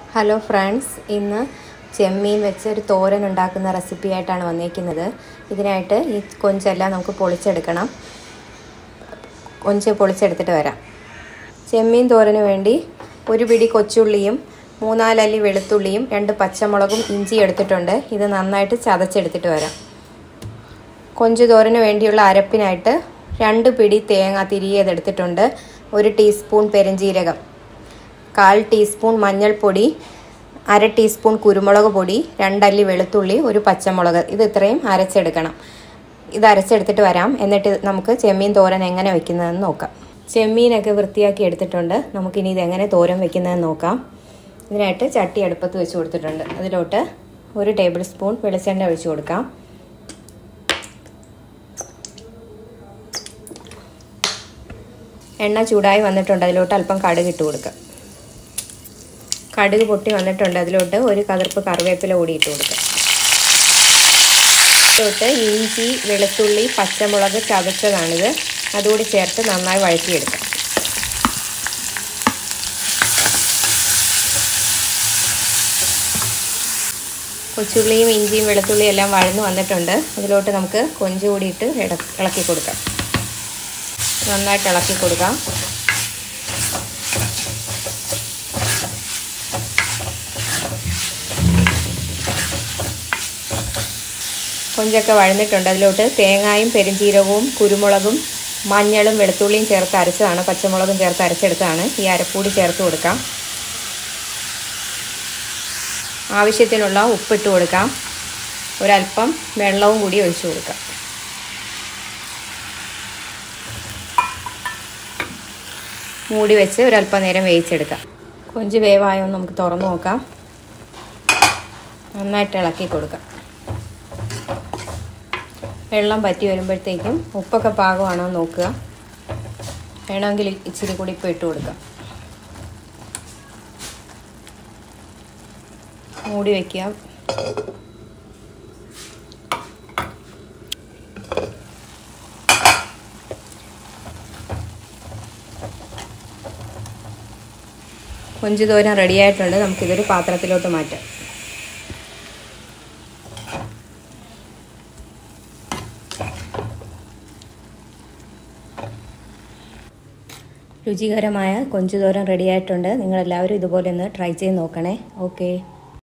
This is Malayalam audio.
ഹലോ ഫ്രണ്ട്സ് ഇന്ന് ചെമ്മീൻ വെച്ച് ഒരു തോരൻ ഉണ്ടാക്കുന്ന റെസിപ്പി ആയിട്ടാണ് വന്നിരിക്കുന്നത് ഇതിനായിട്ട് ഈ കൊഞ്ചെല്ലാം നമുക്ക് പൊളിച്ചെടുക്കണം കൊഞ്ച് പൊളിച്ചെടുത്തിട്ട് വരാം ചെമ്മീൻ തോരന് വേണ്ടി ഒരു പിടി കൊച്ചുള്ളിയും മൂന്നാലല്ലി വെളുത്തുള്ളിയും രണ്ട് പച്ചമുളകും ഇഞ്ചി എടുത്തിട്ടുണ്ട് ഇത് നന്നായിട്ട് ചതച്ചെടുത്തിട്ട് വരാം കൊഞ്ച് തോരന് വേണ്ടിയുള്ള അരപ്പിനായിട്ട് രണ്ട് പിടി തേങ്ങ തിരികെതെടുത്തിട്ടുണ്ട് ഒരു ടീസ്പൂൺ പെരുംജീരകം കാൽ ടീസ്പൂൺ മഞ്ഞൾപ്പൊടി അര ടീസ്പൂൺ കുരുമുളക് പൊടി രണ്ടല്ലി വെളുത്തുള്ളി ഒരു പച്ചമുളക് ഇത് ഇത്രയും അരച്ചെടുക്കണം ഇത് അരച്ചെടുത്തിട്ട് വരാം എന്നിട്ട് നമുക്ക് ചെമ്മീൻ തോരൻ എങ്ങനെ വെക്കുന്നതെന്ന് നോക്കാം ചെമ്മീനൊക്കെ വൃത്തിയാക്കി എടുത്തിട്ടുണ്ട് നമുക്കിനി ഇത് എങ്ങനെ തോരൻ വെക്കുന്നതെന്ന് നോക്കാം ഇതിനായിട്ട് ചട്ടി അടുപ്പത്ത് വെച്ച് കൊടുത്തിട്ടുണ്ട് അതിലോട്ട് ഒരു ടേബിൾ സ്പൂൺ വെളിച്ചെണ്ണ ഒഴിച്ചു കൊടുക്കാം എണ്ണ ചൂടായി വന്നിട്ടുണ്ട് അതിലോട്ട് അല്പം കടുക് ഇട്ട് കൊടുക്കുക കടുക് പൊട്ടി വന്നിട്ടുണ്ട് അതിലോട്ട് ഒരു കതിർപ്പ് കറിവേപ്പില കൂടി ഇട്ട് കൊടുക്കുക അതിലോട്ട് ഇഞ്ചി വെളുത്തുള്ളി പച്ചമുളക് ചതച്ചതാണിത് അതുകൂടി ചേർത്ത് നന്നായി വഴറ്റിയെടുക്കാം കൊച്ചുള്ളിയും ഇഞ്ചിയും വെളുത്തുള്ളിയും എല്ലാം വഴന്ന് വന്നിട്ടുണ്ട് അതിലോട്ട് നമുക്ക് കൊഞ്ച് കൂടി ഇട്ട് ഇളക്കി കൊടുക്കാം നന്നായിട്ട് ഇളക്കി കൊടുക്കാം കൊഞ്ചൊക്കെ വഴന്നിട്ടുണ്ട് അതിലോട്ട് തേങ്ങായും പെരുംജീരകവും കുരുമുളകും മഞ്ഞളും വെളുത്തുള്ളിയും ചേർത്ത് അരച്ചതാണ് പച്ചമുളകും ചേർത്ത് അരച്ചെടുത്താണ് ഈ അരപ്പൂടി ചേർത്ത് കൊടുക്കാം ആവശ്യത്തിനുള്ള ഉപ്പിട്ട് കൊടുക്കാം ഒരല്പം വെള്ളവും കൂടി ഒഴിച്ചു കൊടുക്കാം മൂടി വെച്ച് ഒരല്പം നേരം വേവിച്ചെടുക്കാം കൊഞ്ച് വേവായോ നമുക്ക് തുറന്നു നോക്കാം നന്നായിട്ട് ഇളക്കി കൊടുക്കാം വെള്ളം പറ്റി വരുമ്പോഴത്തേക്കും ഉപ്പൊക്കെ പാകമാണോ നോക്കുക വേണമെങ്കിൽ ഇച്ചിരി കൂടി ഇപ്പോൾ ഇട്ട് കൊടുക്കാം മൂടി വയ്ക്കാം കൊഞ്ച് തോരൻ റെഡിയായിട്ടുണ്ട് നമുക്കിതൊരു പാത്രത്തിലോട്ട് മാറ്റാം രുചികരമായ കൊഞ്ച് തോരൻ റെഡിയായിട്ടുണ്ട് നിങ്ങളെല്ലാവരും ഇതുപോലെ ഒന്ന് ട്രൈ ചെയ്ത് നോക്കണേ ഓക്കേ